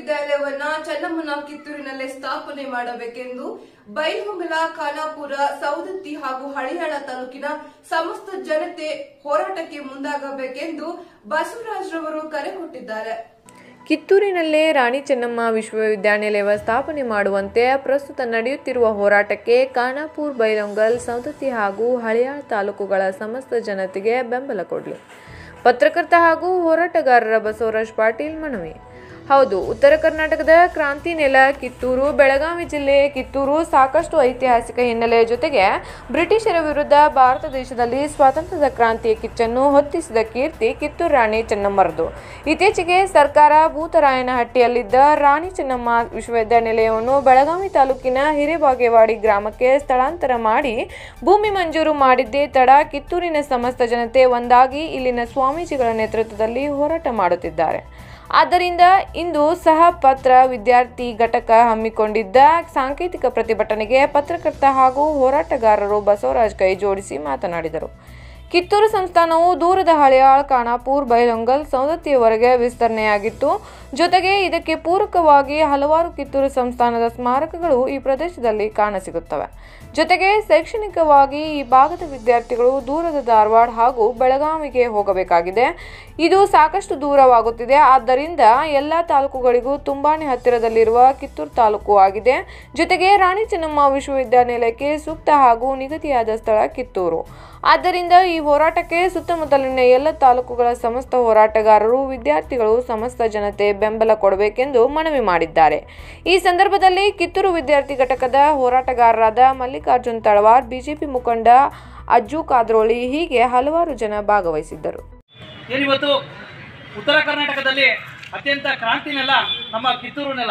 ವಿಶ್ವವಿದ್ಯಾಲಯವನ್ನ ಚೆನ್ನಮ್ಮನ ಕಿತ್ತೂರಿನಲ್ಲೇ ಸ್ಥಾಪನೆ ಮಾಡಬೇಕೆಂದು ಬೈಲಹೊಂಗಲ ಖಾನಾಪುರ ಸೌದತ್ತಿ ಹಾಗೂ ಹಳಿಯಾಳ ತಾಲೂಕಿನ ಸಮಸ್ತ ಜನತೆ ಹೋರಾಟಕ್ಕೆ ಮುಂದಾಗಬೇಕೆಂದು ಬಸವರಾಜ್ರವರು ಕರೆ ಕೊಟ್ಟಿದ್ದಾರೆ ಕಿತ್ತೂರಿನಲ್ಲೇ ರಾಣಿ ಚೆನ್ನಮ್ಮ ವಿಶ್ವವಿದ್ಯಾನಿಲಯ ಸ್ಥಾಪನೆ ಮಾಡುವಂತೆ ಪ್ರಸ್ತುತ ನಡೆಯುತ್ತಿರುವ ಹೋರಾಟಕ್ಕೆ ಖಾನಾಪುರ್ ಬೈಲೊಂಗಲ್ ಸೌದತ್ತಿ ಹಾಗೂ ಹಳಿಯಾಳ ತಾಲೂಕುಗಳ ಸಮಸ್ತ ಜನತೆಗೆ ಬೆಂಬಲ ಕೊಡಲಿ ಪತ್ರಕರ್ತ ಹಾಗೂ ಹೋರಾಟಗಾರರ ಬಸವರಾಜ್ ಪಾಟೀಲ್ ಮನವಿ ಹೌದು ಉತ್ತರ ಕರ್ನಾಟಕದ ಕ್ರಾಂತಿ ನೆಲ ಕಿತ್ತೂರು ಬೆಳಗಾವಿ ಜಿಲ್ಲೆ ಕಿತ್ತೂರು ಸಾಕಷ್ಟು ಐತಿಹಾಸಿಕ ಹಿನ್ನೆಲೆಯ ಜೊತೆಗೆ ಬ್ರಿಟಿಷರ ವಿರುದ್ಧ ಭಾರತ ದೇಶದಲ್ಲಿ ಸ್ವಾತಂತ್ರ್ಯದ ಕ್ರಾಂತಿಯ ಕಿಚ್ಚನ್ನು ಹೊತ್ತಿಸಿದ ಕೀರ್ತಿ ಕಿತ್ತೂರು ರಾಣಿ ಚೆನ್ನಮ್ಮರದು ಇತ್ತೀಚೆಗೆ ಸರ್ಕಾರ ಭೂತರಾಯನಹಟ್ಟಿಯಲ್ಲಿದ್ದ ರಾಣಿ ಚೆನ್ನಮ್ಮ ವಿಶ್ವವಿದ್ಯಾನಿಲಯವನ್ನು ಬೆಳಗಾವಿ ತಾಲೂಕಿನ ಹಿರೇಬಾಗೇವಾಡಿ ಗ್ರಾಮಕ್ಕೆ ಸ್ಥಳಾಂತರ ಮಾಡಿ ಭೂಮಿ ಮಂಜೂರು ಮಾಡಿದ್ದೇ ತಡ ಕಿತ್ತೂರಿನ ಸಮಸ್ತ ಜನತೆ ಒಂದಾಗಿ ಇಲ್ಲಿನ ಸ್ವಾಮೀಜಿಗಳ ನೇತೃತ್ವದಲ್ಲಿ ಹೋರಾಟ ಮಾಡುತ್ತಿದ್ದಾರೆ ಆದ್ದರಿಂದ ಇಂದು ಸಹ ಪತ್ರ ವಿದ್ಯಾರ್ಥಿ ಘಟಕ ಹಮ್ಮಿಕೊಂಡಿದ್ದ ಸಾಂಕೇತಿಕ ಪ್ರತಿಭಟನೆಗೆ ಪತ್ರಕರ್ತ ಹಾಗೂ ಹೋರಾಟಗಾರರು ಬಸವರಾಜ್ ಕೈ ಜೋಡಿಸಿ ಮಾತನಾಡಿದರು ಕಿತ್ತೂರು ಸಂಸ್ಥಾನವು ದೂರದ ಹಳೆಯಾಳ್ ಖಾನಾಪುರ್ ಬೈಲೊಂಗಲ್ ಸೌದತ್ತಿಯವರೆಗೆ ವಿಸ್ತರಣೆಯಾಗಿತ್ತು ಜೊತೆಗೆ ಇದಕ್ಕೆ ಪೂರಕವಾಗಿ ಹಲವಾರು ಕಿತ್ತೂರು ಸಂಸ್ಥಾನದ ಸ್ಮಾರಕಗಳು ಈ ಪ್ರದೇಶದಲ್ಲಿ ಕಾಣಸಿಗುತ್ತವೆ ಜೊತೆಗೆ ಶೈಕ್ಷಣಿಕವಾಗಿ ಈ ಭಾಗದ ವಿದ್ಯಾರ್ಥಿಗಳು ದೂರದ ಧಾರವಾಡ ಹಾಗೂ ಬೆಳಗಾವಿಗೆ ಹೋಗಬೇಕಾಗಿದೆ ಇದು ಸಾಕಷ್ಟು ದೂರವಾಗುತ್ತಿದೆ ಆದ್ದರಿಂದ ಎಲ್ಲ ತಾಲೂಕುಗಳಿಗೂ ತುಂಬಾನೇ ಹತ್ತಿರದಲ್ಲಿರುವ ಕಿತ್ತೂರು ತಾಲೂಕು ಆಗಿದೆ ಜೊತೆಗೆ ರಾಣಿ ಚೆನ್ನಮ್ಮ ವಿಶ್ವವಿದ್ಯಾನಿಲಯಕ್ಕೆ ಸೂಕ್ತ ಹಾಗೂ ನಿಗದಿಯಾದ ಸ್ಥಳ ಕಿತ್ತೂರು ಆದ್ದರಿಂದ ಈ ಹೋರಾಟಕ್ಕೆ ಸುತ್ತಮುತ್ತಲಿನ ಎಲ್ಲ ತಾಲೂಕುಗಳ ಸಮಸ್ತ ಹೋರಾಟಗಾರರು ವಿದ್ಯಾರ್ಥಿಗಳು ಸಮಸ್ತ ಜನತೆ ಬೆಂಬಲ ಕೊಡಬೇಕೆಂದು ಮನವಿ ಮಾಡಿದ್ದಾರೆ ಈ ಸಂದರ್ಭದಲ್ಲಿ ಕಿತ್ತೂರು ವಿದ್ಯಾರ್ಥಿ ಘಟಕದ ಹೋರಾಟಗಾರರಾದ ಮಲ್ಲಿಕಾರ್ಜುನ್ ತಳವಾರ್ ಬಿಜೆಪಿ ಮುಖಂಡ ಅಜ್ಜು ಕಾದ್ರೋಳಿ ಹೀಗೆ ಹಲವಾರು ಜನ ಭಾಗವಹಿಸಿದ್ದರು ಏನಿವತ್ತು ಉತ್ತರ ಕರ್ನಾಟಕದಲ್ಲಿ ಅತ್ಯಂತ ಕ್ರಾಂತಿ ನೆಲ ನಮ್ಮ ಕಿತ್ತೂರು ನೆಲ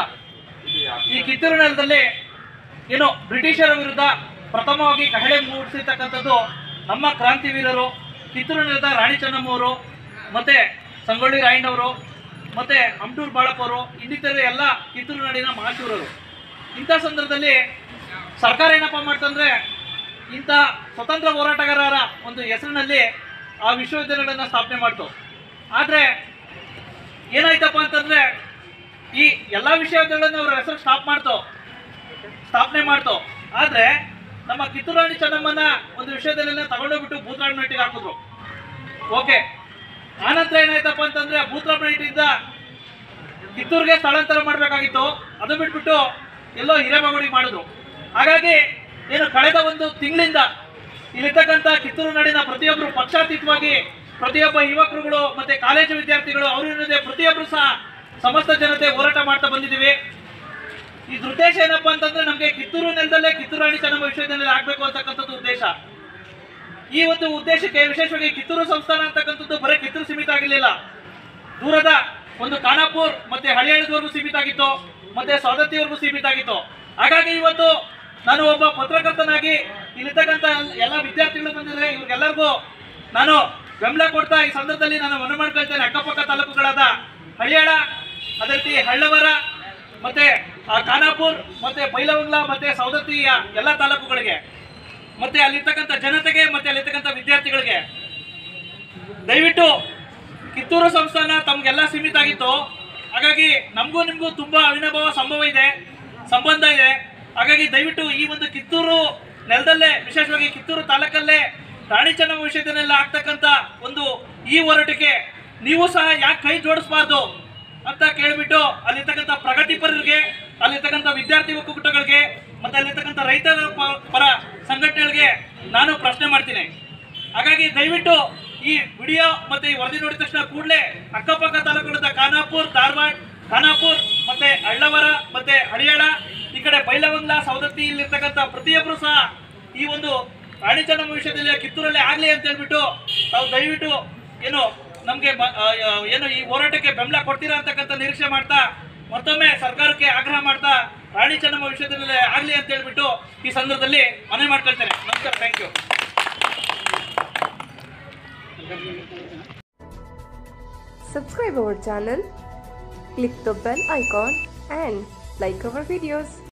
ಈ ಕಿತ್ತೂರು ನೆಲದಲ್ಲಿ ಏನು ಬ್ರಿಟಿಷರ ವಿರುದ್ಧ ಪ್ರಥಮವಾಗಿ ಕಹಳೆ ಮೂಡಿಸಿರ್ತಕ್ಕಂಥದ್ದು ನಮ್ಮ ಕ್ರಾಂತಿ ವೀರರು ಕಿತ್ತೂರು ನೆಲದ ರಾಣಿ ಚೆನ್ನಮ್ಮವರು ಮತ್ತು ಸಂಗೊಳ್ಳಿ ರಾಯಣ್ಣವರು ಮತ್ತು ಅಮ್ಟೂರು ಬಾಳಪ್ಪ ಅವರು ಇನ್ನಿತರ ಎಲ್ಲ ಕಿತ್ತೂರು ನಾಡಿನ ಮಹಾಶೂರರು ಇಂಥ ಸಂದರ್ಭದಲ್ಲಿ ಸರ್ಕಾರ ಏನಪ್ಪ ಮಾಡ್ತಂದ್ರೆ ಇಂಥ ಸ್ವತಂತ್ರ ಹೋರಾಟಗಾರರ ಒಂದು ಹೆಸರಿನಲ್ಲಿ ಆ ವಿಶ್ವವಿದ್ಯಾಲಯಗಳನ್ನ ಸ್ಥಾಪನೆ ಮಾಡ್ತು ಆದರೆ ಏನಾಯ್ತಪ್ಪ ಅಂತಂದ್ರೆ ಈ ಎಲ್ಲ ವಿಶ್ವವಿದ್ಯಾಲಯಗಳನ್ನ ಅವ್ರ ಹೆಸರು ಸ್ಟಾಪ್ ಮಾಡ್ತು ಸ್ಥಾಪನೆ ಮಾಡ್ತು ಆದ್ರೆ ನಮ್ಮ ಕಿತ್ತೂರು ರಾಣಿ ಚೆನ್ನಮ್ಮನ ಒಂದು ವಿಷಯದಲ್ಲೆಲ್ಲ ತಗೊಂಡೋಗ್ಬಿಟ್ಟು ಭೂತರಾಮನಹಟ್ಟಿಗೆ ಹಾಕಿದ್ರು ಓಕೆ ಆನಂತರ ಏನಾಯ್ತಪ್ಪ ಅಂತಂದ್ರೆ ಭೂತರಾಮನಹಟ್ಟಿಯಿಂದ ಕಿತ್ತೂರಿಗೆ ಸ್ಥಳಾಂತರ ಮಾಡಬೇಕಾಗಿತ್ತು ಅದು ಬಿಟ್ಬಿಟ್ಟು ಎಲ್ಲೋ ಹಿರೇಮಗುಡಿಗೆ ಮಾಡಿದ್ರು ಹಾಗಾಗಿ ಏನು ಕಳೆದ ಒಂದು ತಿಂಗಳಿಂದ ಇಲ್ಲಿರ್ತಕ್ಕಂಥ ಕಿತ್ತೂರು ನಾಡಿನ ಪ್ರತಿಯೊಬ್ಬರು ಪಕ್ಷಾತೀತವಾಗಿ ಪ್ರತಿಯೊಬ್ಬ ಯುವಕರುಗಳು ಮತ್ತೆ ಕಾಲೇಜು ವಿದ್ಯಾರ್ಥಿಗಳು ಅವರಿಲ್ಲದೆ ಪ್ರತಿಯೊಬ್ಬರು ಸಹ ಸಮಸ್ತ ಜನತೆ ಹೋರಾಟ ಮಾಡ್ತಾ ಬಂದಿದ್ದೀವಿ ಇದ್ರ ಉದ್ದೇಶ ಏನಪ್ಪಾ ಅಂತಂದ್ರೆ ನಮಗೆ ಕಿತ್ತೂರು ನೆಲದಲ್ಲೇ ಕಿತ್ತೂರು ರಾಣಿ ಚೆನ್ನಮ್ಮ ವಿಶ್ವವಿದ್ಯಾಲಯ ಆಗ್ಬೇಕು ಅಂತಕ್ಕಂಥದ್ದು ಉದ್ದೇಶ ಈ ಒಂದು ಉದ್ದೇಶಕ್ಕೆ ವಿಶೇಷವಾಗಿ ಕಿತ್ತೂರು ಸಂಸ್ಥಾನ ಅಂತಕ್ಕಂಥದ್ದು ಬರೀ ಕಿತ್ತೂರು ಸೀಮಿತ ಆಗಿರ್ಲಿಲ್ಲ ದೂರದ ಒಂದು ಖಾನಾಪುರ್ ಮತ್ತೆ ಹಳಿಯಾಳದವರೆಗೂ ಸೀಮಿತ ಆಗಿತ್ತು ಮತ್ತೆ ಸೌದತ್ತಿವರೆಗೂ ಸೀಮಿತ ಆಗಿತ್ತು ಹಾಗಾಗಿ ಇವತ್ತು ನಾನು ಒಬ್ಬ ಪತ್ರಕರ್ತನಾಗಿ ಇಲ್ಲಿರ್ತಕ್ಕಂಥ ಎಲ್ಲ ವಿದ್ಯಾರ್ಥಿಗಳು ಬಂದಿದ್ದಾರೆ ಇವ್ರಿಗೆಲ್ಲರಿಗೂ ನಾನು ಬೆಂಬಲ ಕೊಡ್ತಾ ಈ ಸಂದರ್ಭದಲ್ಲಿ ನಾನು ಮನವಿ ಮಾಡ್ಕೊಳ್ತೇನೆ ಅಕ್ಕಪಕ್ಕ ತಾಲೂಕುಗಳಾದ ಹಳಿಯಾಳ ಅದೇ ರೀತಿ ಹಳ್ಳವರ ಮತ್ತೆ ಆ ಖಾನಾಪುರ್ ಮತ್ತೆ ಬೈಲವಂಗ್ಲ ಮತ್ತೆ ಸೌದತ್ತಿಯ ಎಲ್ಲ ತಾಲೂಕುಗಳಿಗೆ ಮತ್ತೆ ಅಲ್ಲಿರ್ತಕ್ಕಂಥ ಜನತೆಗೆ ಮತ್ತೆ ಅಲ್ಲಿರ್ತಕ್ಕಂಥ ವಿದ್ಯಾರ್ಥಿಗಳಿಗೆ ದಯವಿಟ್ಟು ಕಿತ್ತೂರು ಸಂಸ್ಥಾನ ತಮ್ಗೆಲ್ಲ ಸೀಮಿತ ಆಗಿತ್ತು ಹಾಗಾಗಿ ನಮಗೂ ನಿಮಗೂ ತುಂಬಾ ಅವಿನಾಭಾವ ಸಂಭವ ಇದೆ ಸಂಬಂಧ ಇದೆ ಹಾಗಾಗಿ ದಯವಿಟ್ಟು ಈ ಒಂದು ಕಿತ್ತೂರು ನೆಲದಲ್ಲೇ ವಿಶೇಷವಾಗಿ ಕಿತ್ತೂರು ತಾಲೂಕಲ್ಲೇ ರಾಣಿ ಚೆನ್ನಮ್ಮ ವಿಷಯದಲ್ಲೆಲ್ಲ ಆಗ್ತಕ್ಕಂಥ ಒಂದು ಈ ಹೋರಾಟಕ್ಕೆ ನೀವು ಸಹ ಯಾಕೆ ಕೈ ಜೋಡಿಸಬಾರ್ದು ಅಂತ ಕೇಳ್ಬಿಟ್ಟು ಅಲ್ಲಿರ್ತಕ್ಕಂಥ ಪ್ರಗತಿಪರರಿಗೆ ಅಲ್ಲಿರ್ತಕ್ಕಂಥ ವಿದ್ಯಾರ್ಥಿ ಒಕ್ಕೂಟಗಳಿಗೆ ಮತ್ತೆ ಅಲ್ಲಿರ್ತಕ್ಕಂಥ ರೈತರ ಪ- ಪರ ಸಂಘಟನೆಗಳಿಗೆ ನಾನು ಪ್ರಶ್ನೆ ಮಾಡ್ತೀನಿ ಹಾಗಾಗಿ ದಯವಿಟ್ಟು ಈ ವಿಡಿಯೋ ಮತ್ತೆ ಈ ವರದಿ ನೋಡಿದ ತಕ್ಷಣ ಕೂಡಲೇ ಅಕ್ಕಪಕ್ಕ ತಾಲೂಕುಗಳಾದ ಖಾನಾಪುರ್ ಧಾರವಾಡ ಖಾನಾಪುರ್ ಮತ್ತೆ ಅಳ್ಳವರ ಮತ್ತೆ ಹಳಿಯಾಳ ಈ ಕಡೆ ಬೈಲವಂಗ್ಲ ಸೌದತ್ತಿ ಇಲ್ಲಿರ್ತಕ್ಕಂಥ ಪ್ರತಿಯೊಬ್ಬರು ಸಹ ಈ ಒಂದು ರಾಣಿ ಚೆನ್ನಮ್ಮ ವಿಷಯದಲ್ಲಿ ಕಿತ್ತೂರಲ್ಲಿ ಆಗ್ಲಿ ಅಂತ ಹೇಳ್ಬಿಟ್ಟು ತಾವು ದಯವಿಟ್ಟು ಏನು ನಮ್ಗೆ ಬ- ಆ, ಆ, ಏನು ಈ ಹೋರಾಟಕ್ಕೆ ಬೆಂಬಲ ಕೊಡ್ತೀರಾ ಅಂತಕ್ಕಂಥ ನಿರೀಕ್ಷೆ ಮಾಡ್ತಾ ಮತ್ತೊಮ್ಮೆ ಸರ್ಕಾರಕ್ಕೆ ಆಗ್ರಹ ಮಾಡ್ತಾ ರಾಣಿ ಚೆನ್ನಮ್ಮ ವಿಷಯದಲ್ಲಿ ಆಗ್ಲಿ ಅಂತ ಹೇಳ್ಬಿಟ್ಟು ಈ ಸಂದರ್ಭದಲ್ಲಿ ಮನವಿ ಮಾಡ್ಕೊಳ್ತೇನೆ ನಮಸ್ಕಾರ thank you Subscribe our channel, click the bell icon and like our videos.